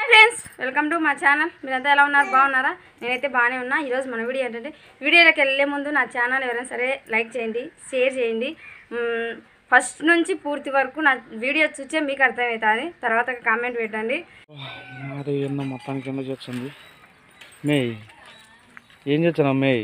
Hi friends welcome to మా channel మీరంతా ఎలా ఉన్నారు బాగున్నారా నేనైతే బాగానే ఉన్నా ఈరోజు మన వీడియో ఏంటంటే వీడియోలోకి వెళ్ళే ముందు నా ఛానల్ ఎవరైనా సరే లైక్ చేయండి షేర్ చేయండి మ్మ్, ఫస్ట్ నుంచి పూర్తి వరకు నా వీడియో చూసే మీకు అర్థమవుతుంది తర్వాత కామెంట్ పెట్టండి అది ఎన్నో మొత్తానికి కింద చేస్తుంది మే ఏం చేస్తున్నావు మే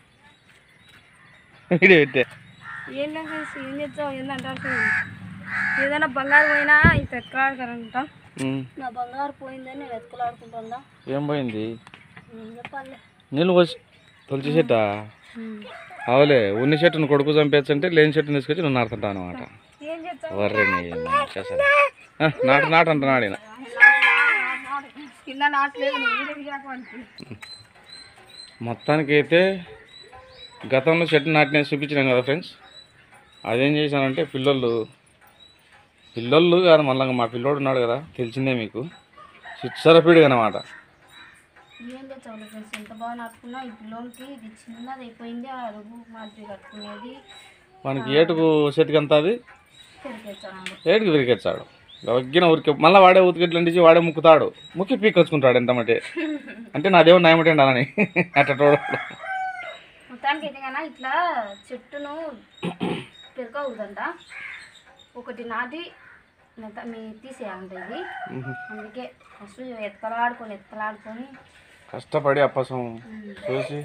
వీడియో పెట్టే ఏం లేదు ఫ్రెండ్స్ ఏం చేస్తావు ఏంటంటారు ఏదైనా బంగారు పోయినా ఇంత ఎత్తులాడతారంట ఉమ్, నా బంగారు పోయిందని నేను ఎత్తులాడుకుంటుందా ఏం పోయింది ఏం చెప్పాలి నీళ్ళు పోసి తొలిచి చెట్ట అవలే ఉన్ని చెట్టును కొడుకు చంపేచ్చంటే లేని చెట్టుని తీసుకొచ్చి నువ్వు నాటుతుంటావు అనమాట ఏం చేస్తావు వర్రే చేస్తాను నాటు నాటు అంటున్నాడు ఈయన కింద నాటలేదు నీళ్ళకి చేపడానికి మొత్తానికి అయితే గతంలో చెట్టు నాటిన చూపించినాం కదా ఫ్రెండ్స్ అదేం చేశానంటే పిల్లలు పిల్లలు కాదు మళ్ళీ మా పిల్లోడు ఉన్నాడు కదా తెలిసిందే మీకు చిచ్చరపీడు అనమాట ఏం తెచ్చావు ఫ్రెండ్స్ ఎంత బాగా నాటుకున్నా ఈ పిల్లోనికి ఇది చిన్నది అయిపోయింది ఆ అరుగు మాదిరి కట్టుకునేది మనకి ఏటుకు చెట్టుకంతా అది తెరిపించాను ఏటుకు విరికెచ్చాడు వగ్గిన ఊరికి మళ్ళీ వాడే ఉతికెట్లు అంటించి వాడే ముక్కుతాడు ముక్కి పీకొచ్చుకుంటాడు ఎంతమంటే అంటే నాదేమో నయమటే ఉండాలని అట్టోడు మొత్తానికి అయితే కన్నా ఇట్లా చెట్టును పెరగకూడదంట ఒకటి నాటి మిగతా మీ తీసేయాలంట ఇది అందుకే ఫస్ట్ ఎత్తలాడుకొని ఎత్తలాడుకొని కష్టపడి అప్పసం చూసి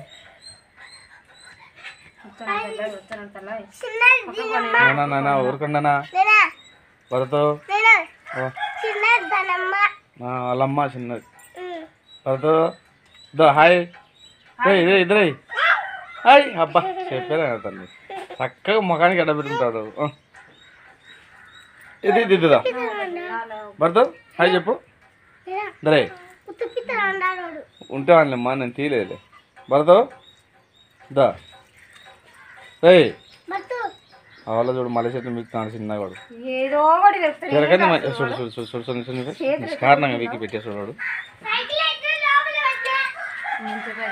వచ్చానంతలా వచ్చానంతలా నానా నానా ఊరుకుండానా భరతో ఓ. ఆ, వాళ్ళమ్మ చిన్నది భరతో దో హాయ్ రే ఇదే ఇద్దరే హాయ్ అబ్బా చెప్పారా తల్లి చక్కగా ముఖానికి ఎడ పెట్టుకుంటాడు ఆ. ఇది ఇది ఇదిదా భరతో హాయ్ చెప్పు దరే ఉంటే వాళ్ళమ్మా నేను తీయలేదు భరతో దా రే అవల్ల చూడు మళ్ళీ చెట్లు మీకు చిన్నగా వాడు ఏదో ఒకటి చెప్తాను జరగండి మ- చూడు చూడు చూడు చూడు చూడు చూడు చూడు నిష్కారణంగా వీకి పెట్టే చూడు నేను చెప్పేది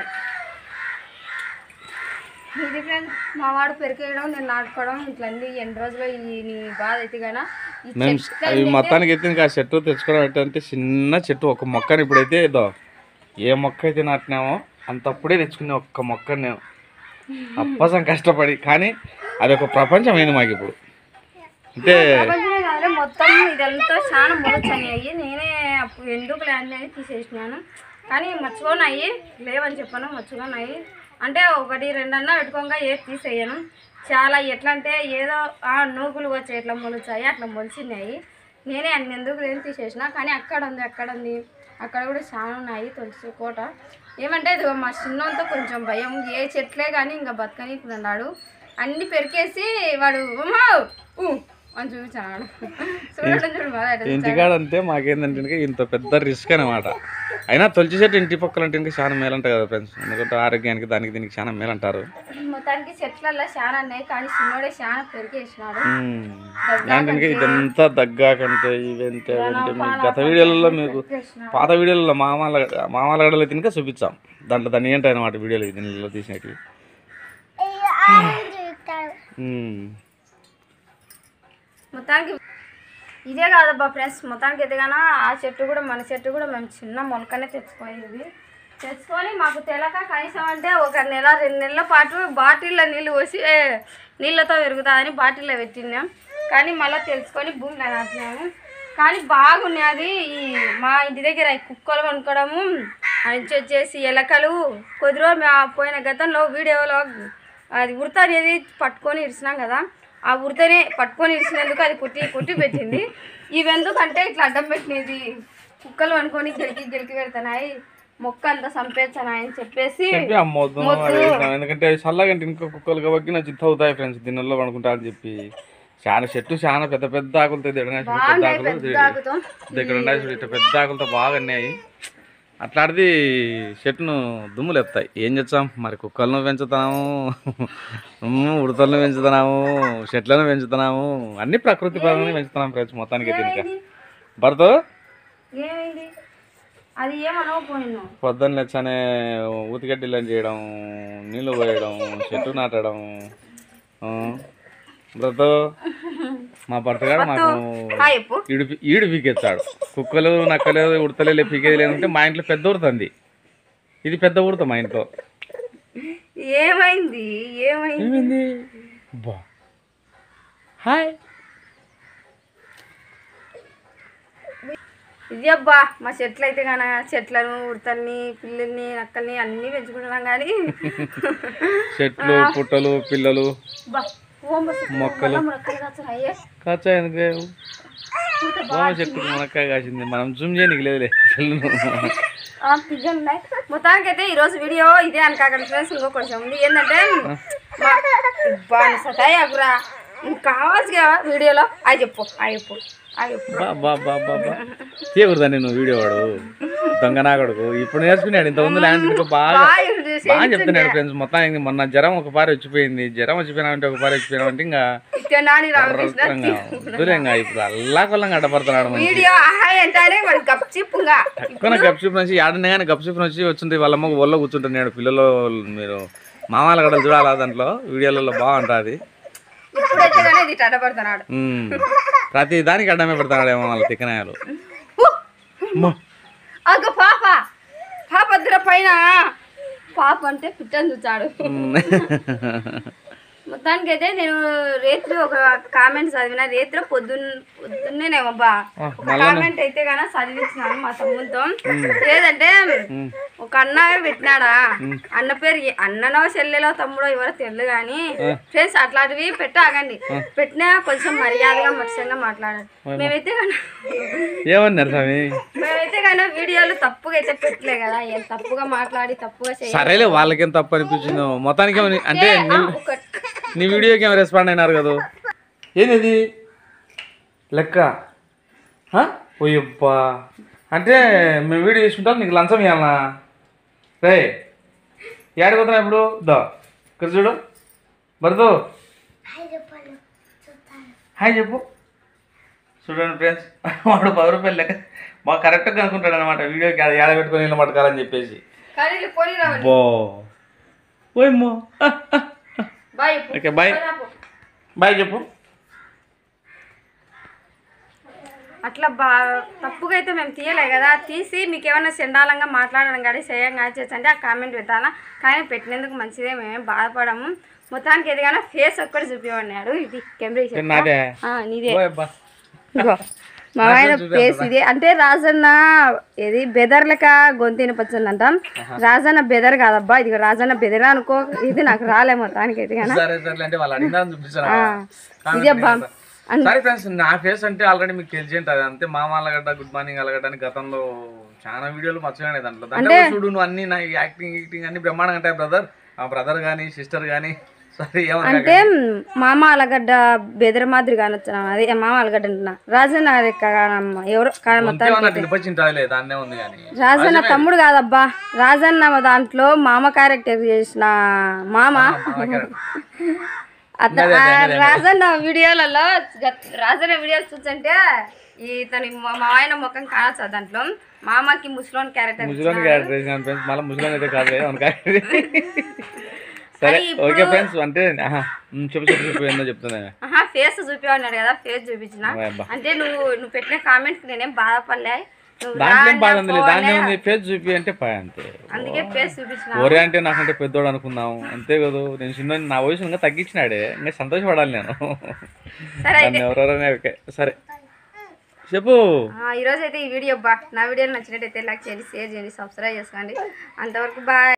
ఇది ఫ్రెండ్స్ మా వాడు పెరికేయడం నేను నాటుకోవడం ఇట్లా అన్ని ఎన్ని రోజులు ఈ నీ బాధ అయితే గానా ఈ మేము చెట్లు అవి మొత్తానికి అయితే ఇంకా ఆ చెట్టు తెచ్చుకోవడం అంటే చిన్న చెట్టు ఒక మొక్కని ఇప్పుడైతే ఏదో ఏ మొక్క అయితే నాటినామో అంతప్పుడే తెచ్చుకునే ఒక్క మొక్కని నేను అప్పసం కష్టపడి కానీ అది ఒక ప్రపంచం అయింది మాకు ఇప్పుడు అంటే ప్రపంచమే కాదు మొత్తం ఇదంతా చాలా మొలచనియ్యి నేనే అప్పుడు ఎందుకు ల్యాండ్ అని తీసేసినాను కానీ మర్చిపోనాయి లేవని చెప్పాను మర్చిపోనాయి అంటే ఒకటి రెండన్నా పెట్టుకోగా ఏది తీసేయను చాలా ఎట్లా అంటే ఏదో ఆ నూగులు వచ్చి ఎట్లా మొలుచాయి అట్లా మొలిచినాయి నేనే అన్ని ఎందుకు లేని తీసేసిన కానీ అక్కడ ఉంది అక్కడ ఉంది అక్కడ కూడా చాలా ఉన్నాయి తులసి కోట ఏమంటే ఇది మా చిన్నంతో కొంచెం భయం ఏ చెట్లే కానీ ఇంకా బతకనీకున్నాడు అన్ని పెరికేసి వాడు ఉమ్మా ఊ అని చూపించాడు చూడటం చూడు బాగా ఎట్ట చూపించాడు. ఇంటికాడ అంటే మాకేందంటే ఇంకా ఇంత పెద్ద రిస్క్ అనమాట అయినా తొలిచి చెట్టు ఇంటి పక్కల అంటే ఇంకా చాలా మేలంట కదా ఫ్రెండ్స్ ఎందుకంటే ఆరోగ్యానికి దానికి దీనికి చాలా మేలంటారు మొత్తానికి చెట్లల్లో చాలా ఉన్నాయి కానీ చిన్నోడే చాలా పెరికేసినాడు అంటే ఇదంతా దగ్గాకంటే ఇవంటే అవంటే మీకు గత వీడియోలలో మీకు పాత వీడియోలలో మామాల మామాల గడలు తినక చూపించాం దాంట్లో దాన్ని ఏంటి అనమాట వీడియోలు దీనిలో తీసినట్టు మొత్తానికి ఇదే కాదబ్బా ఫ్రెండ్స్ మొత్తానికి ఎదగానా ఆ చెట్టు కూడా మన చెట్టు కూడా మేము చిన్న మొలకనే తెచ్చుకోలేదు తెచ్చుకొని మాకు తెలక కనీసం అంటే ఒక నెల రెండు నెలల పాటు బాటిల్లో నీళ్ళు పోసి ఏ, నీళ్ళతో పెరుగుతుందని బాటిల్లో పెట్టినాం కానీ మళ్ళీ తెలుసుకొని భూమిలో నాటినాము కానీ బాగున్నాయి అది ఈ మా ఇంటి దగ్గర ఈ కుక్కలు కొనుక్కోవడము అది వచ్చేసి ఎలకలు కొద్ది రోజు మా పోయిన గతంలో వీడియోలో అది ఉడత అనేది పట్టుకొని ఇరిచినాం కదా ఆ ఉడతనే పట్టుకొని ఇరిచినందుకు అది కొట్టి కొట్టి పెట్టింది ఇవెందుకంటే ఇట్లా అడ్డం పెట్టినది కుక్కలు అనుకొని గెలికి గెలికి పెడుతున్నాయి మొక్క అంతా చంపేస్తున్నాయి అని చెప్పేసి చెప్పి అమ్మొద్దు అది వేసినాం. ఎందుకంటే అవి చల్లగంటే ఇంకో కుక్కలు కాబట్టి నా చిత్త అవుతాయి ఫ్రెండ్స్ దీనిలో పడుకుంటా అని చెప్పి చాలా చెట్టు చాలా పెద్ద పెద్ద ఆకులతో తిడగా పెద్ద ఆకులు పెద్ద ఆకుతో ఇక్కడ ఉన్నాయి చూడు ఇట్లా పెద్ద ఆకులతో బాగా ఉన్నాయి అట్లాంటిది చెట్టును దుమ్ము లేపుతాయి ఏం చేస్తాం మరి కుక్కలను పెంచుతాము ఉమ్, ఉడతలను పెంచుతున్నాము చెట్లను పెంచుతున్నాము అన్ని ప్రకృతి పరంగానే పెంచుతున్నాం ఫ్రెండ్స్ మొత్తానికి అయితే ఇంకా భర్త ఏమైంది అది ఏమనవపోయినా పొద్దున్న లేచానే ఊతిగడ్డిలను చేయడం నీళ్ళు పోయడం చెట్టు నాటడం ఆ, బ్రత మా భర్త గారు మాకు హాయ్ చెప్పు ఈడు ఈడు పీకెత్తాడు కుక్కలు నక్కలు ఉడతలు పీకేది లేదంటే మా ఇంట్లో పెద్ద ఉడుతుంది ఇది పెద్ద ఉడత మా ఇంట్లో ఏమైంది ఏమైంది ఏమైంది బా హాయ్ ఇది అబ్బా మా చెట్లు అయితే కానీ చెట్లను ఉడతల్ని పిల్లల్ని నక్కల్ని అన్నీ పెంచుకుంటున్నాం కానీ చెట్లు పుట్టలు పిల్లలు బా ఓంబ చెట్టు మొక్కలు. మళ్ళా మునక్కాయలు కాస్తాయి. అయ్యే కాచా ఎందుకు లేవు? ఓమ చెట్టు మునక్కాయ కాసింది మనం జూమ్ చేయనికి లేదులే ఆ, పిజ్జలు ఉన్నాయి మొత్తానికి అయితే ఈరోజు వీడియో ఇదే అనుకోకండి ఫ్రెండ్స్ ఇంకో కొంచెం ఉంది ఏంటంటే సతాయాకురా నీకు కావాల్సి కదా వీడియోలో అవి చెప్పు అవి చెప్పు అవి చెప్పు బా బా బా బా బా తీయకూడదా నేను వీడియో వాడు దొంగ నాగడుకు ఇప్పుడు నేర్చుకున్నాడు ఇంత ముందు ల్యాండ్ ఇంకో బాగా బాగా చూసి బాగా చెప్తున్నాడు ఫ్రెండ్స్ మొత్తానికి మొన్న జ్వరం ఒక పారి వచ్చిపోయింది జ్వరం వచ్చిపోయినామంటే ఒక పారి వచ్చిపోయినామంటే ఇంకా తిన్నాని రామకృష్ణ ఇంకా వద్దులే ఇంకా ఇప్పుడు అల్లా కొల్లంగా అడ్డపడుతున్నాడు మంచి వీడియో ఆహాయ్ అంటానే వాడు గప్చిప్పుగా ఎక్కువ గప్చిప్ నుంచి ఆడనే కానీ గప్చిప్ నుంచి వచ్చింది వాళ్ళ అమ్మకు ఒళ్ళో కూర్చుంటున్నాడు పిల్లలు మీరు మామాల గడలు చూడాలా దాంట్లో వీడియోలలో బాగుంటుంది ఇప్పుడైతే కానీ ఇది అడ్డపడుతున్నాడు ప్రతి దానికి అడ్డమే పెడతాడేమో వాళ్ళ తిక్కనాయాలు అగ్గ పాప పాప వద్దురా పైన పాప అంటే పిట్టని చూచాడు మొత్తానికి అయితే నేను రేత్రి ఒక కామెంట్ చదివిన రేత్రి పొద్దున్న పొద్దున్నేనేమబ్బా ఒక కామెంట్ అయితే గాన చదివించినాను మా తమ్ముతో లేదంటే ఒక అన్న పెట్టినాడా అన్న పేరు ఏ- అన్ననో చెల్లెలో తమ్ముడో ఎవరో తెలియదు కానీ ఫ్రెండ్స్ అట్లాంటివి పెట్టాగండి పెట్టినా కొంచెం మర్యాదగా మత్స్యంగా మాట్లాడాలి మేమైతే కన్నా ఏమన్నారు స్వామి మేమైతే కానీ వీడియోలు తప్పుగా అయితే పెట్టలే కదా ఏం తప్పుగా మాట్లాడి తప్పుగా చేయాలి సరేలే వాళ్ళకేం తప్పు అనిపించిందో మొత్తానికి ఏమని- అంటే నీ ఒక నీ వీడియోకి ఏమో రెస్పాండ్ అయినారు కదా ఏంది లెక్క హ? ఓయబ్బా అంటే మేము వీడియో తీసుకుంటాం నీకు లంచం ఇవ్వాలనా రే ఏడిపోతున్నా ఇప్పుడు దా ఇక్కడ చూడు భరతు హాయ్ చెప్పు చూడండి ఫ్రెండ్స్ వాడు పది రూపాయలు లెక్క బాగా కరెక్ట్గా అనుకుంటాడు అనమాట వీడియోకి ఏడ పెట్టుకొని నీళ్ళు పట్టుకోవాలని చెప్పేసి కర్రీలు పోనీ రావండి బో ఓయమ్మో బాయ్ ఓకే బాయ్ బాయ్ చెప్పు అట్లా బా తప్పుగా అయితే మేము తీయలే కదా తీసి మీకు ఏమైనా చండాలంగా మాట్లాడడం కానీ చేయం కానీ చేసి అంటే ఆ కామెంట్ పెట్టాలా కానీ పెట్టినందుకు మంచిదే మేమేం బాధపడము మొత్తానికి ఎదిగానో ఫేస్ ఒక్కటి చూపించమన్నాడు ఇది కెమెరా నాదే నీదే ఓయబ్బా ఇగో మా ఆయన ఫేస్ ఇది అంటే రాజన్న ఇది బెదర్ లెక్క గొంతిన పచ్చండి అంటాం రాజన్న బెదర్ కాదబ్బా ఇది రాజన్న బెదర్ అనుకో ఇది నాకు రాలే మొత్తానికి అయితే కానీ సరే సరే అంటే వాళ్ళు అడిగినారని చూపించారు ఇది అబ్బా సరే ఫ్రెండ్స్ నా ఫేస్ అంటే ఆల్రెడీ మీకు తెలిసి ఉంటుంది అంతే మామ అలగడ్డ గుడ్ మార్నింగ్ అలగడ్డ అని గతంలో చాలా వీడియోలు మర్చిపోయాయి దాంట్లో దాంట్లో చూడు నువ్వు అన్ని నా యాక్టింగ్ యాక్టింగ్ అన్ని బ్రహ్మాండంగా ఉంటాయి బ్రదర్ ఆ బ్రదర్ కానీ సిస్టర్ కానీ సరే ఏమన్నా అంటే మామ అలగడ్డ బెదర్ మాదిరి కానొచ్చిన అదే మామ అలగడ్డ అంటున్నా రాజన్న అది కానమ్మ ఎవరు కాదు మొత్తం ఏమన్నా వినిపించింటాదిలే దాన్నే ఉంది కానీ రాజన్న తమ్ముడు కాదబ్బా రాజన్న దాంట్లో మామ క్యారెక్టర్ చేసిన మామ అత ఆ రాజన్న వీడియోలలో గత- రాజన్న వీడియోలు చూస్తుంటే ఇతని మా మా ఆయన ముఖం కానొచ్చు దాంట్లో మామకి ముసలోని క్యారెక్టర్ ముసలోని క్యారెక్టర్ వేసినాను ఫ్రెండ్స్ మళ్ళీ ముసలోని అయితే కాదులే అవును క్యారెక్టర్ సరే ఓకే ఫ్రెండ్స్ అంటే ఆహా, ఉమ్, చెప్పు చెప్పు చెప్పు ఏందో చెప్తున్నా ఆహా ఫేస్ చూపించాడు కదా ఫేస్ చూపించిన అబ్బా. అంటే నువ్వు నువ్వు పెట్టిన కామెంట్స్ నేనేం బాధపడలే నువ్వు దాంట్లో ఏం రా బాధ అన్నా, ఉంది దాన్ని పోలే. ఉంది ఫేస్ చూపి అంటే పా అంతే అందుకే ఫేస్ చూపించిన ఒరే అంటే నాకంటే పెద్దోడు అనుకున్నాం అంతే కదా నేను చిన్న నా వయసు ఇంకా తగ్గించినాడే ఇంకా సంతోషపడాలి నేను సరే నన్ను ఎవరెవరైనా ఓకే సరే చెప్పు ఆ, ఈరోజు అయితే ఈ వీడియో బా నా వీడియో నచ్చినట్టయితే లైక్ చేయండి షేర్ చేయండి సబ్స్క్రైబ్ చేసుకోండి అంతవరకు బాయ్